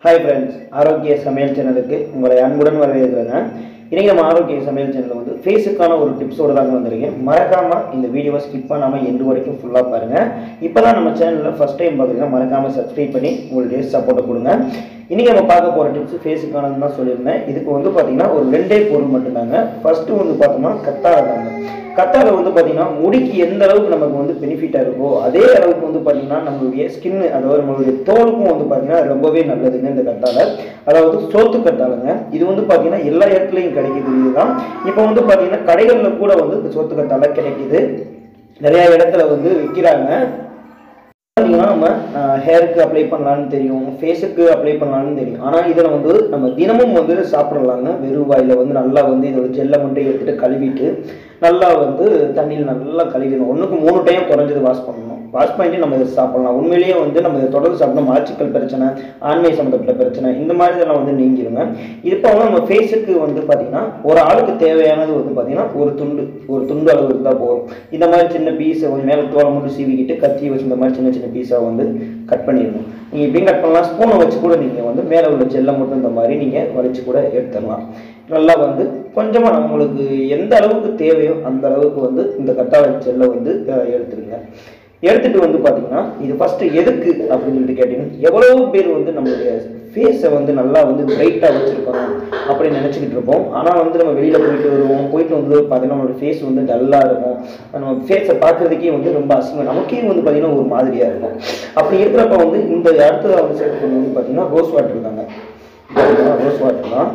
hi friends ஆரோக்கிய சமையல் சேனலுக்கு உங்களை அன்புடன் வரவேற்கிறேங்க இன்றைக்கி நம்ம ஆரோக்கிய சமையல் சேனலில் வந்து ஃபேஸுக்கான ஒரு டிப்ஸோடு தாங்க வந்திருக்கேன் மறக்காமல் இந்த வீடியோவை ஸ்கிப் பண்ணாமல் எண்டு வரைக்கும் ஃபுல்லாக பாருங்கள் இப்போ தான் நம்ம சேனலில் ஃபஸ்ட் டைம் பார்க்குறீங்கன்னா மறக்காமல் சப்ஸ்கிரைப் பண்ணி உங்களுடைய சப்போர்ட்டை கொடுங்க இன்றைக்கி நம்ம பார்க்க போகிற டிப்ஸ் ஃபேஸுக்கானது தான் சொல்லியிருந்தேன் இதுக்கு வந்து பார்த்திங்கன்னா ஒரு ரெண்டே பொருள் மட்டும்தாங்க ஃபஸ்ட்டு வந்து பார்த்தோம்னா கத்தாழை தாங்க கத்தாழை வந்து பார்த்திங்கன்னா முடிக்கு எந்த அளவுக்கு நமக்கு வந்து பெனிஃபிட்டாக இருக்கோ அதே அளவுக்கு வந்து பார்த்திங்கன்னா நம்மளுடைய ஸ்கின் அதாவது நம்மளுடைய தோலுக்கும் வந்து பார்த்திங்கன்னா ரொம்பவே நல்லதுங்க இந்த கத்தாழை அதாவது சோத்து கத்தாழைங்க இது வந்து பார்த்திங்கன்னா எல்லா இடத்துலையும் கிடைக்கக்கூடியது தான் இப்போ வந்து பார்த்திங்கன்னா கடைகளில் கூட வந்து இந்த சோத்து கத்தாழை கிடைக்குது நிறையா இடத்துல வந்து விற்கிறாங்க பார்த்தீங்கன்னா நம்ம ஹேருக்கு அப்ளை பண்ணலான்னு தெரியும் ஃபேஸுக்கு அப்ளை பண்ணலான்னு தெரியும் ஆனால் இதில் வந்து நம்ம தினமும் வந்து சாப்பிடலாங்க வெறும் வாயில் வந்து நல்லா வந்து இதோட ஜெல்லை மட்டும் எடுத்துகிட்டு கழுவிட்டு நல்லா வந்து தண்ணியில் நல்லா கழுவிடணும் ஒன்றுக்கு மூணு டைம் குறைஞ்சது வாஷ் பண்ணணும் வாஷ் பண்ணிட்டு நம்ம இதை சாப்பிடலாம் உண்மையிலேயே வந்து நம்ம இதை தொடர்ந்து சாப்பிட்டோம் மலச்சிக்கல் பிரச்சனை ஆண்மை சம்மந்தப்பட்ட பிரச்சனை இந்த மாதிரி இதெல்லாம் வந்து நீங்கிருங்க இப்போ வந்து நம்ம ஃபேஸுக்கு வந்து பார்த்தீங்கன்னா ஒரு ஆளுக்கு தேவையானது வந்து பார்த்தீங்கன்னா ஒரு துண்டு ஒரு துண்டு அளவு இருந்தால் போதும் இந்த மாதிரி சின்ன பீஸை கொஞ்சம் மேலே தோலை மட்டும் சீவிக்கிட்டு கத்தி வச்சு இந்த மாதிரி சின்ன சின்ன பீஸாக வந்து கட் பண்ணிடணும் நீங்கள் இப்படியும் கட் பண்ணலாம் ஸ்பூனை வச்சு கூட நீங்கள் வந்து மேலே உள்ள ஜெல்லை மட்டும் இந்த மாதிரி நீங்கள் வலிச்சு கூட எடுத்துடலாம் நல்லா வந்து கொஞ்சமாக நம்மளுக்கு எந்த அளவுக்கு தேவையோ அந்த அளவுக்கு வந்து இந்த கத்தாழை ஜெல்லை வந்து அஹ், எடுத்துருங்க எடுத்துட்டு வந்து பார்த்தீங்கன்னா இது ஃபஸ்ட்டு எதுக்கு அப்படின்னு சொல்லிட்டு கேட்டிங்கன்னா எவ்வளோ பேர் வந்து நம்மளுடைய ஃபேஸை வந்து நல்லா வந்து பிரைட்டாக வச்சுருக்கணும் அப்படின்னு நினச்சிக்கிட்டு இருப்போம் ஆனால் வந்து நம்ம வெளியில் போயிட்டு வருவோம் போயிட்டு வந்து பார்த்தீங்கன்னா நம்மளோட ஃபேஸ் வந்து டல்லாக இருக்கும் நம்ம ஃபேஸை பார்க்குறதுக்கே வந்து ரொம்ப அசிங்கம் நமக்கே வந்து பார்த்தீங்கன்னா ஒரு மாதிரியாக இருக்கும் அப்படி இருக்கிறப்ப வந்து இந்த அடுத்ததாக வந்து சேர்த்து கொண்டு வந்து பார்த்தீங்கன்னா ரோஸ் வாட்டர் தாங்க ரோஸ் வாட்டர் தான்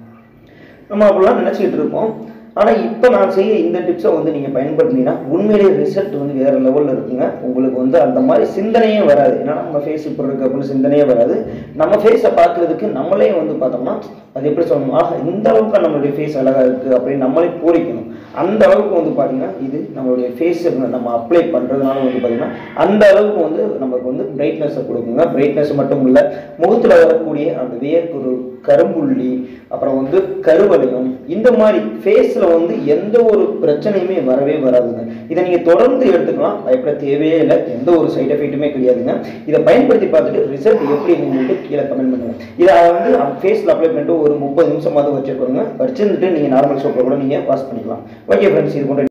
நம்ம அப்படிலாம் நினச்சிக்கிட்டு இருப்போம் ஆனால் இப்போ நான் செய்ய இந்த டிப்ஸை வந்து நீங்கள் பயன்படுத்தினீங்கன்னா உண்மையிலேயே ரிசல்ட் வந்து வேறு லெவலில் இருக்குங்க உங்களுக்கு வந்து அந்த மாதிரி சிந்தனையே வராது ஏன்னா நம்ம ஃபேஸ் இப்படி இருக்கு அப்படின்னு சிந்தனையே வராது நம்ம ஃபேஸை பார்க்குறதுக்கு நம்மளே வந்து பார்த்தோம்னா அது எப்படி சொல்லணும் ஆக இந்த அளவுக்கு நம்மளுடைய ஃபேஸ் அழகாக இருக்குது அப்படின்னு நம்மளே பூரிக்கணும் அந்த அளவுக்கு வந்து பார்த்தீங்கன்னா இது நம்மளுடைய ஃபேஸ் நம்ம அப்ளை பண்ணுறதுனால வந்து பார்த்தீங்கன்னா அந்த அளவுக்கு வந்து நமக்கு வந்து பிரைட்னஸை கொடுக்குங்க பிரைட்னஸ் மட்டும் இல்லை முகத்தில் வரக்கூடிய அந்த வேர்க்குரு கரும்புள்ளி அப்புறம் வந்து கருவளையம் இந்த மாதிரி ஃபேஸில் வந்து எந்த ஒரு பிரச்சனையுமே வரவே வராதுங்க இதை நீங்கள் தொடர்ந்து எடுத்துக்கலாம் பயப்பட தேவையே இல்லை எந்த ஒரு சைடு எஃபெக்ட்டுமே கிடையாதுங்க இதை பயன்படுத்தி பார்த்துட்டு ரிசல்ட் எப்படி இருந்துட்டு கீழே கமெண்ட் பண்ணுங்க இதை வந்து ஃபேஸில் அப்ளை பண்ணிட்டு ஒரு முப்பது நிமிஷமாவது வச்சுக்கோங்க வச்சிருந்துட்டு நீங்கள் நார்மல் சோப்பில் கூட நீங்கள் வாஷ் பண்ணிக்கலாம் ஓகே ஃப்ரெண்ட்ஸ் இது போன்ற